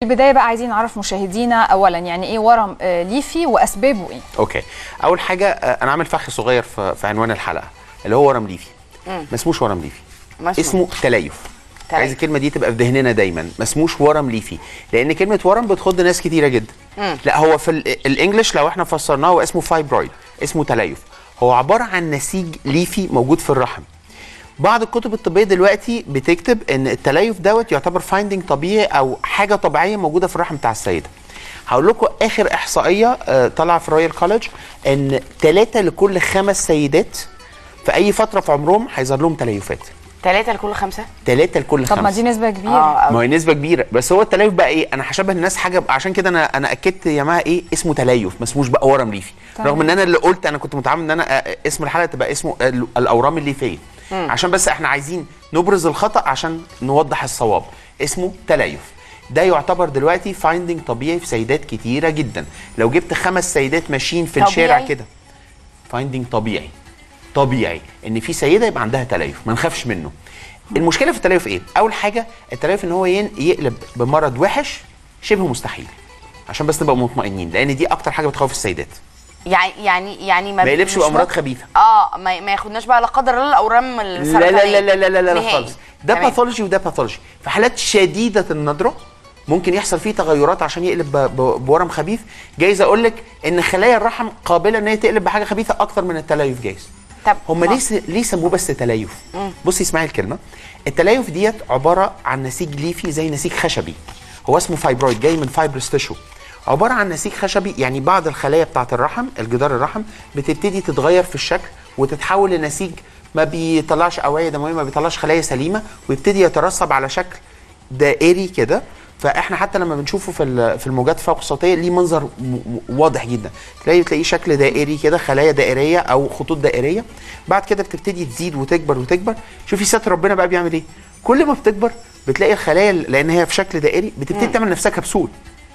البدايه بقى عايزين نعرف مشاهدينا اولا يعني ايه ورم آه، ليفي واسبابه ايه اوكي اول حاجه آه، انا عامل فخ صغير في, في عنوان الحلقه اللي هو ورم ليفي ما اسموش ورم ليفي ما اسمه؟ اسمه تليف تليف. عايز الكلمه دي تبقى في ذهننا دايما ما اسموش ورم ليفي لان كلمه ورم بتخض ناس كتيره جدا لا هو في ال- الانجليش لو احنا فسرناه هو اسمه فايبرويد اسمه تليف هو عباره عن نسيج ليفي موجود في الرحم بعض الكتب الطبيه دلوقتي بتكتب ان التليف دوت يعتبر فايندنج طبيعي او حاجه طبيعيه موجوده في الرحم بتاع السيده هقول لكم اخر احصائيه آه، طالعه في رويال كولج ان ثلاثه لكل خمس سيدات في اي فتره في عمرهم هيظهر لهم تليفات ثلاثة لكل خمسة ثلاثه لكل طب ما خمس دي نسبه كبيره اه ما أوي. هي نسبه كبيره بس هو التليف بقى ايه انا هشبه الناس حاجه عشان كده انا انا اكدت يا جماعه ايه اسمه تليف ما اسموش بقى ورم ليفي تمام. رغم ان انا اللي قلت انا كنت متعمد ان انا آه، اسم الحلقه تبقى اسمه ال- الاورام الليفيه عشان بس احنا عايزين نبرز الخطا عشان نوضح الصواب اسمه تليف ده يعتبر دلوقتي فايندنج طبيعي في سيدات كتيره جدا لو جبت خمس سيدات ماشيين في طبيعي؟ الشارع كده فايندنج طبيعي طبيعي ان في سيده يبقى عندها تليف ما نخافش منه المشكله في التليف ايه اول حاجه التليف ان هو ين- يقلب بمرض وحش شبه مستحيل عشان بس نبقى مطمئنين لان دي اكتر حاجه بتخوف السيدات يعني يعني يعني ما يقلبش مش بامراض ممكن- خبيثه اه ما, ما ياخدناش بقى لا قدر الله الاورام لا السرطانيه لا لا لا لا لا, لا نهائي. خالص ده تمام. باثولوجي وده باثولوجي في حالات شديده الندره ممكن يحصل فيه تغيرات عشان يقلب ب- ب- بورم خبيث جايز اقول لك ان خلايا الرحم قابله ان هي تقلب بحاجه خبيثه اكتر من التليف جايز طب هم ما- ليه س- ليه سموه بس تليف بصي اسمعي الكلمه التليف ديت عباره عن نسيج ليفي زي نسيج خشبي هو اسمه فايبرويد جاي من فايبرس تيشو عباره عن نسيج خشبي يعني بعض الخلايا بتاعه الرحم الجدار الرحم بتبتدي تتغير في الشكل وتتحول لنسيج ما بيطلعش اوعيه دمويه ما بيطلعش خلايا سليمه ويبتدي يترسب على شكل دائري كده فاحنا حتى لما بنشوفه في ال- في الموجات الفوق الصوتيه ليه منظر م- م- واضح جدا تلاقي تلاقيه شكل دائري كده خلايا دائريه او خطوط دائريه بعد كده بتبتدي تزيد وتكبر وتكبر شوفي ستر ربنا بقى بيعمل ايه كل ما بتكبر بتلاقي الخلايا لان هي في شكل دائري بتبتدي تعمل نفسها كبسول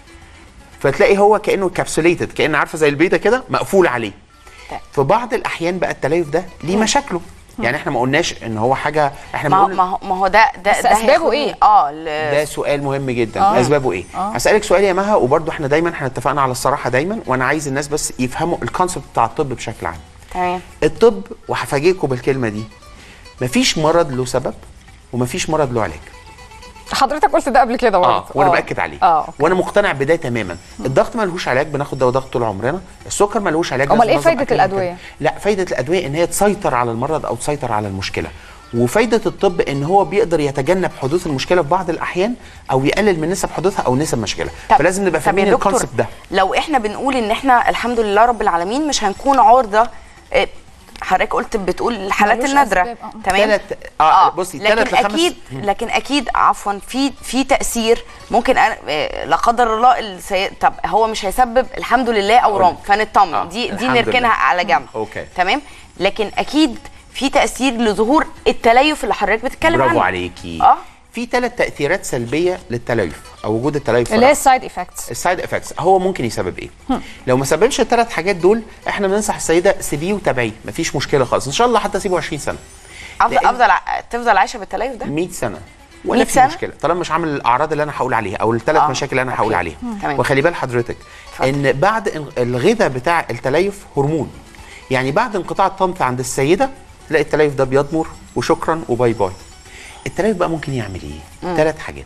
فتلاقي هو كانه كابسوليتد كان عارفه زي البيضه كده مقفول عليه طيب. في بعض الاحيان بقى التليف ده ليه مشاكله يعني احنا ما قلناش ان هو حاجه احنا ما هو بنقول ما هو ما هو ده ده بس ده أسبابه هياخدني- إيه؟ اه ل- ده سؤال مهم جدا آه. آه. اسبابه ايه آه. آه. هسالك سؤال يا مها وبرده احنا دايما احنا اتفقنا على الصراحه دايما وانا عايز الناس بس يفهموا الكونسبت بتاع الطب بشكل عام تمام الطب وهفاجئكم بالكلمه دي مفيش مرض له سبب ومفيش مرض له علاج حضرتك قلت ده قبل كده برضه اه وانا باكد عليه اه أوكي. وانا مقتنع بده تماما الضغط ملهوش علاج بناخد دواء ضغط طول عمرنا السكر ملهوش علاج أمال لازم إيه ننظم فايدة أكلنا الأدوية؟ كده. لا فايده الادويه ان هي تسيطر على المرض او تسيطر على المشكله وفايده الطب ان هو بيقدر يتجنب حدوث المشكله في بعض الاحيان او يقلل من نسب حدوثها او نسب مشكله فلازم نبقى طب يا فاهمين دكتور، الكونسبت ده لو احنا بنقول ان احنا الحمد لله رب العالمين مش هنكون عرضه إيه، حضرتك قلت بتقول الحالات ملوش النادره أسباب، آه. تمام تلات- آه، بصي، لكن تلات لخمس- اكيد لكن اكيد عفوا في في تاثير ممكن أنا إيه، لا قدر الله السي... طب هو مش هيسبب الحمد لله اورام فنطمن آه، دي دي الحمد نركنها لله. على جنب أوكي. تمام لكن اكيد في تاثير لظهور التليف اللي حضرتك بتتكلم عنه برافو عليكي اه في ثلاث تاثيرات سلبيه للتليف او وجود التليف في اللي هي الرحم. السايد افكتس السايد افكتس هو ممكن يسبب ايه؟ لو ما سببش الثلاث حاجات دول احنا بننصح السيده سيبيه وتابعيه مفيش مشكله خالص ان شاء الله حتى سيبه 20 سنه افضل لأن- افضل ع- تفضل عايشه بالتليف ده 100 سنه 100 ولا في سنة؟ مشكله طالما مش عامل الاعراض اللي انا هقول عليها او الثلاث آه، مشاكل اللي انا أوكي. هقول عليها تمام. وخلي بال حضرتك ان بعد ان- الغذاء بتاع التليف هرمون يعني بعد انقطاع الطمث عند السيده تلاقي التليف ده بيضمر وشكرا وباي باي التليف بقى ممكن يعمل ايه ثلاث حاجات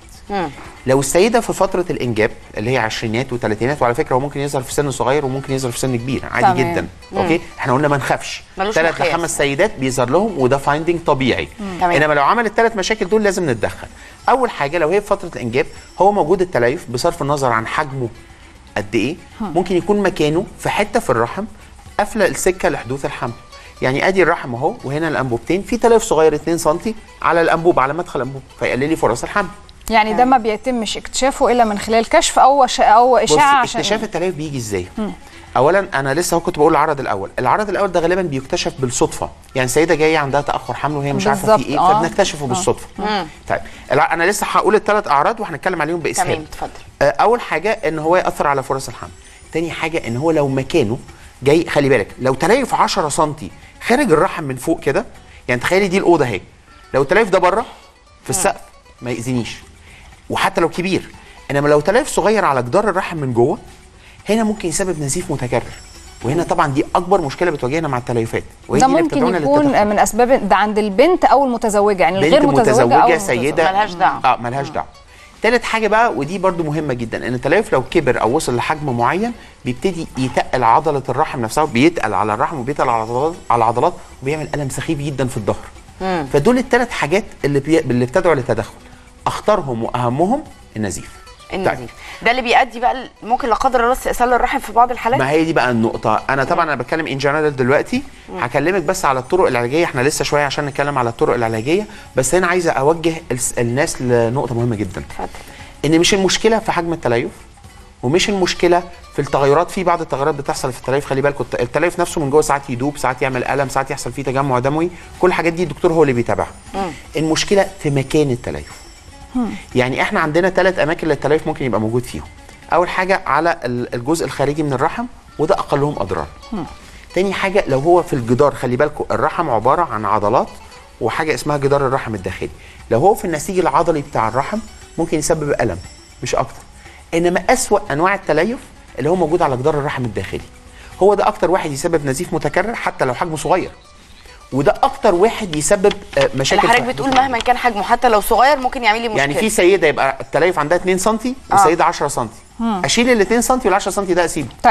لو السيده في فتره الانجاب اللي هي عشرينات وثلاثينات وعلى فكره هو ممكن يظهر في سن صغير وممكن يظهر في سن كبير عادي تمام. جدا اوكي احنا قلنا ما نخافش ملوش ثلاث مقياس. لخمس سيدات بيظهر لهم وده فايندنج طبيعي تمام. انما لو عمل الثلاث مشاكل دول لازم نتدخل اول حاجه لو هي في فتره الانجاب هو موجود التليف بصرف النظر عن حجمه قد ايه ممكن يكون مكانه في حته في الرحم قافله السكه لحدوث الحمل يعني ادي الرحم اهو وهنا الانبوبتين في تليف صغير 2 سم على الانبوب على مدخل الانبوب فيقلل لي فرص الحمل يعني ده ما بيتمش اكتشافه الا من خلال كشف او ش... او بص اشاعه عشان اكتشاف التليف بيجي ازاي اولا انا لسه هو كنت بقول العرض الاول العرض الاول ده غالبا بيكتشف بالصدفه يعني سيده جايه عندها تاخر حمل وهي مش عارفه في بالظبط، ايه آه. فبنكتشفه بالصدفه طيب الع- انا لسه هقول الثلاث اعراض وهنتكلم عليهم باسهاب تمام اتفضل آه، اول حاجه ان هو ياثر على فرص الحمل تاني حاجه ان هو لو مكانه جاي خلي بالك لو تليف 10 سم خارج الرحم من فوق كده يعني تخيلي دي الاوضه اهي لو التليف ده بره في السقف ما يأذينيش وحتى لو كبير انما لو تليف صغير على جدار الرحم من جوه هنا ممكن يسبب نزيف متكرر وهنا طبعا دي اكبر مشكله بتواجهنا مع التليفات وهي ده دي اللي ممكن بتدعونا يكون للتدخل. من اسباب ده عند البنت او المتزوجه يعني الغير بنت متزوجه او متزوجه المتزوجة. سيده ملهاش دعوة. اه ملهاش دعوه تالت حاجه بقى ودي برضو مهمه جدا ان التليف لو كبر او وصل لحجم معين بيبتدي يتقل عضله الرحم نفسها بيتقل على الرحم وبيتقل على العضلات على العضلات وبيعمل الم سخيف جدا في الظهر فدول الثلاث حاجات اللي بي... اللي بتدعو للتدخل اخطرهم واهمهم النزيف النزيف ده اللي بيؤدي بقى ل- ممكن لا قدر الله استئصال الرحم في بعض الحالات ما هي دي بقى النقطة، أنا طبعا أنا بتكلم إن جنرال دلوقتي هكلمك بس على الطرق العلاجية، إحنا لسه شوية عشان نتكلم على الطرق العلاجية، بس هنا عايزة أوجه الس- الناس لنقطة مهمة جدا. اتفضل إن مش المشكلة في حجم التليف ومش المشكلة في التغيرات، في بعض التغيرات بتحصل في التليف، خلي بالكم الت- التليف نفسه من جوه ساعات يدوب، ساعات يعمل ألم، ساعات يحصل فيه تجمع دموي، كل الحاجات دي الدكتور هو اللي بيتابعها. المشكلة في مكان التليف. يعني احنا عندنا ثلاث اماكن للتليف ممكن يبقى موجود فيهم اول حاجه على ال- الجزء الخارجي من الرحم وده اقلهم اضرار تاني حاجه لو هو في الجدار خلي بالكم الرحم عباره عن عضلات وحاجه اسمها جدار الرحم الداخلي لو هو في النسيج العضلي بتاع الرحم ممكن يسبب الم مش اكتر انما اسوا انواع التليف اللي هو موجود على جدار الرحم الداخلي هو ده اكتر واحد يسبب نزيف متكرر حتى لو حجمه صغير وده اكتر واحد يسبب آه، اللي مشاكل حضرتك في- بتقول مهما كان حجمه حتى لو صغير ممكن يعمل لي مشكله يعني في سيده يبقى التليف عندها 2 سم وسيده 10 سم اشيل ال 2 سم وال 10 سم ده اسيبه